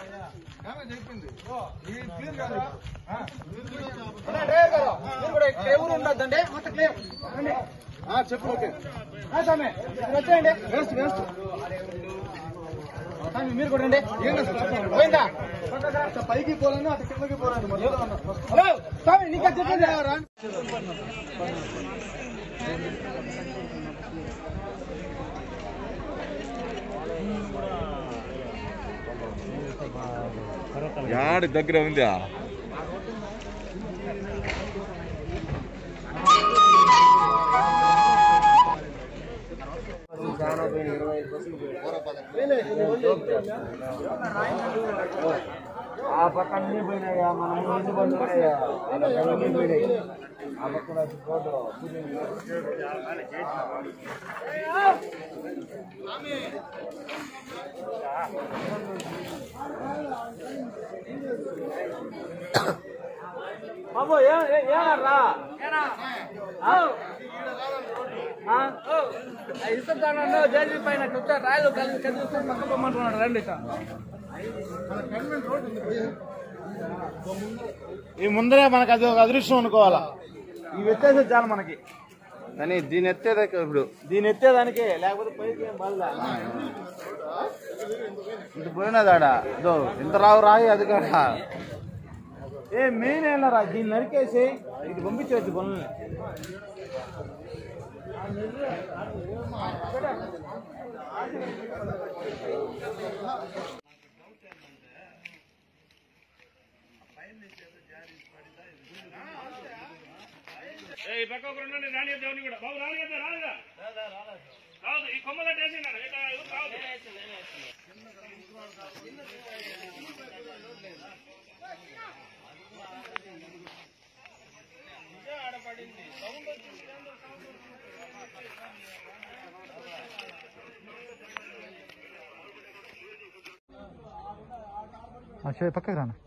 చెప్పు ఓకే స్వామి మీరు వచ్చేయండి వేస్ట్ వేస్ట్ స్వామి మీరు కూడా రండి పోయిందా పైకి పోలేను అటు కిందకి పోరాను హలో స్వామి నీకు చెప్పండి యాడి దగ్గర ఉందా ఆ పక్క అన్ని పోయినాయా మనం ముందు పడుతున్నాయా అన్ని పోయినాయి ఆ పక్కన ఫోటో బాబు ఏమరా ఇస్తాను జేజీ పైన కూర్చో రాయలు కలిసి కలిసి పక్క పొమ్మంటున్నాడు రండి సార్ ఈ ముందరే మనకు అది ఒక అదృష్టం అనుకోవాలా ఇవి ఎత్తేసే చాలు మనకి కానీ దీని ఎత్తేదే ఇప్పుడు దీని ఎత్తేదానికే లేకపోతే పైకి ఏం బాగా ఇంత పోయినదాడా ఇదో ఇంత రావు రాయి అది కాడా ఏ మెయిన్ ఏంటరా దీన్ని నరికేసి ఇది పంపించవచ్చు పనుల్ని ఈ పక్క ఒక రెండు రాని దేవుని కూడా బాబు రాదు కదా రాదుగా రాదు ఈ కొమ్మలు వేసినారు రాదు పక్కకి రానా